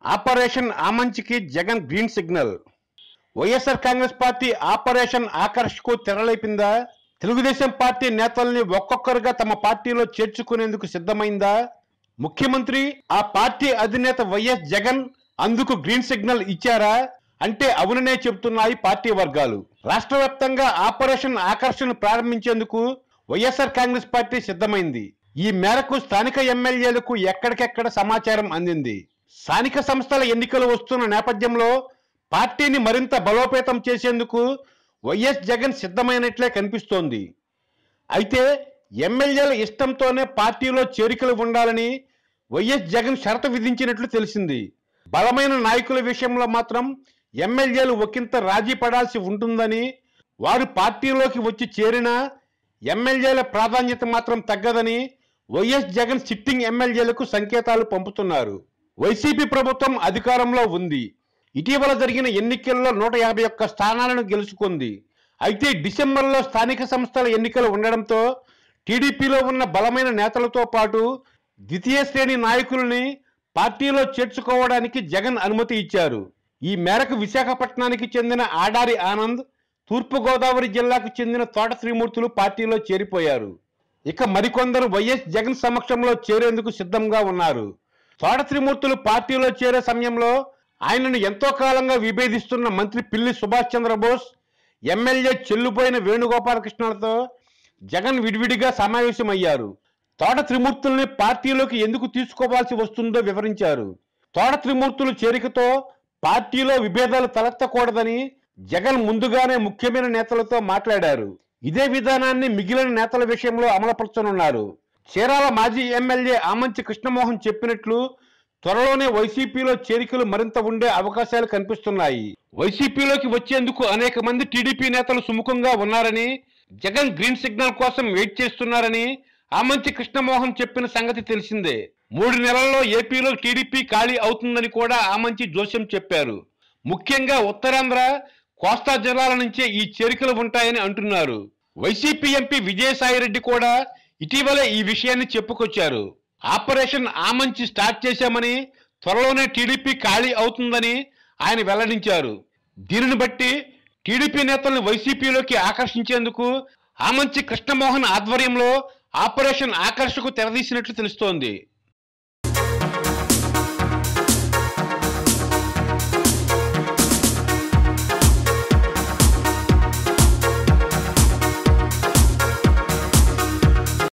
operation ఆమంచికి Jagan green signal YSR Congress party operation ఆకర్షకు తెరలేపిందా తెలుగుదేశం పార్టీ నేతల్ని ఒక్కొక్కరుగా తమ పార్టీలో చేర్చుకునేందుకు సిద్ధమైందా ముఖ్యమంత్రి ఆ పార్టీ అధినేత వైఎస్ జగన్ అందుకు గ్రీన్ సిగ్నల్ ఇచ్చారా అంటే అవుననే చెబుతున్నాయి పార్టీ వర్గాలు రాష్ట్ర వ్యాప్తంగా ఆపరేషన్ ఆకర్షణ ప్రారంభించేందుకు వైఎస్ఆర్ కాంగ్రెస్ పార్టీ సిద్ధమైంది ఈ మేరకు స్థానిక ఎమ్మెల్యేలకు ఎక్కడికెక్కడ సమాచారం అందింది స్థానిక సంస్థల ఎన్నికలు వస్తున్న నేపథ్యంలో పార్టీని మరింత బలోపేతం చేసేందుకు వైఎస్ జగన్ సిద్ధమైనట్లే కనిపిస్తోంది అయితే ఎమ్మెల్యేల ఇష్టంతోనే పార్టీలో చేరికలు ఉండాలని వైఎస్ జగన్ షరతు విధించినట్లు తెలిసింది బలమైన నాయకుల విషయంలో మాత్రం ఎమ్మెల్యేలు ఒకంత రాజీ పడాల్సి ఉంటుందని వారు పార్టీలోకి వచ్చి చేరినా ఎమ్మెల్యేల ప్రాధాన్యత మాత్రం తగ్గదని వైఎస్ జగన్ సిట్టింగ్ ఎమ్మెల్యేలకు సంకేతాలు పంపుతున్నారు వైసీపీ ప్రభుత్వం అధికారంలో ఉంది ఇటీవల జరిగిన ఎన్నికల్లో నూట యాభై ఒక్క స్థానాలను గెలుచుకుంది అయితే డిసెంబర్లో స్థానిక సంస్థల ఎన్నికలు ఉండడంతో టీడీపీలో ఉన్న బలమైన నేతలతో పాటు ద్వితీయ శ్రేణి నాయకుల్ని పార్టీలో చేర్చుకోవడానికి జగన్ అనుమతి ఇచ్చారు ఈ మేరకు విశాఖపట్నానికి చెందిన ఆడారి ఆనంద్ తూర్పుగోదావరి జిల్లాకు చెందిన తోట శ్రీమూర్తులు పార్టీలో చేరిపోయారు ఇక మరికొందరు వైఎస్ జగన్ సమక్షంలో చేరేందుకు సిద్ధంగా ఉన్నారు తోట త్రిమూర్తులు పార్టీలో చేరే సమయంలో ఆయనను ఎంతో కాలంగా విభేదిస్తున్న మంత్రి పిల్లి సుభాష్ చంద్రబోస్ ఎమ్మెల్యే చెల్లుపోయిన వేణుగోపాలకృష్ణలతో జగన్ విడివిడిగా సమావేశమయ్యారు తోట త్రిమూర్తుల్ని పార్టీలోకి ఎందుకు తీసుకోవాల్సి వస్తుందో వివరించారు తోట త్రిమూర్తులు చేరికతో పార్టీలో విభేదాలు తలెత్తకూడదని జగన్ ముందుగానే ముఖ్యమైన నేతలతో మాట్లాడారు ఇదే విధానాన్ని మిగిలిన నేతల విషయంలో అమలుపరచనున్నారు చీరాల మాజీ ఎమ్మెల్యే ఆమంచి కృష్ణమోహన్ చెప్పినట్లు త్వరలోనే వైసీపీలో చేరికలు మరింత ఉండే అవకాశాలు కనిపిస్తున్నాయి వైసీపీలోకి వచ్చేందుకు అనేక మంది టీడీపీ నేతలు సుముఖంగా ఉన్నారని జగన్ గ్రీన్ సిగ్నల్ కోసం వెయిట్ చేస్తున్నారని ఆమంచి కృష్ణమోహన్ చెప్పిన సంగతి తెలిసిందే మూడు నెలల్లో ఏపీలో టీడీపీ ఖాళీ అవుతుందని కూడా ఆమంచి జోస్యం చెప్పారు ముఖ్యంగా ఉత్తరాంధ్ర కోస్తా జిల్లాల నుంచే ఈ చేరికలు ఉంటాయని అంటున్నారు వైసీపీ ఎంపీ విజయసాయిరెడ్డి కూడా ఇటీవలే ఈ విషయాన్ని చెప్పుకొచ్చారు ఆపరేషన్ ఆమంచి స్టార్ట్ చేశామని త్వరలోనే టీడీపీ ఖాళీ అవుతుందని ఆయన వెల్లడించారు దీనిని బట్టి టీడీపీ నేతలను వైసీపీలోకి ఆకర్షించేందుకు ఆమంచి కృష్ణమోహన్ ఆధ్వర్యంలో ఆపరేషన్ ఆకర్షకు తెరదీసినట్లు తెలుస్తోంది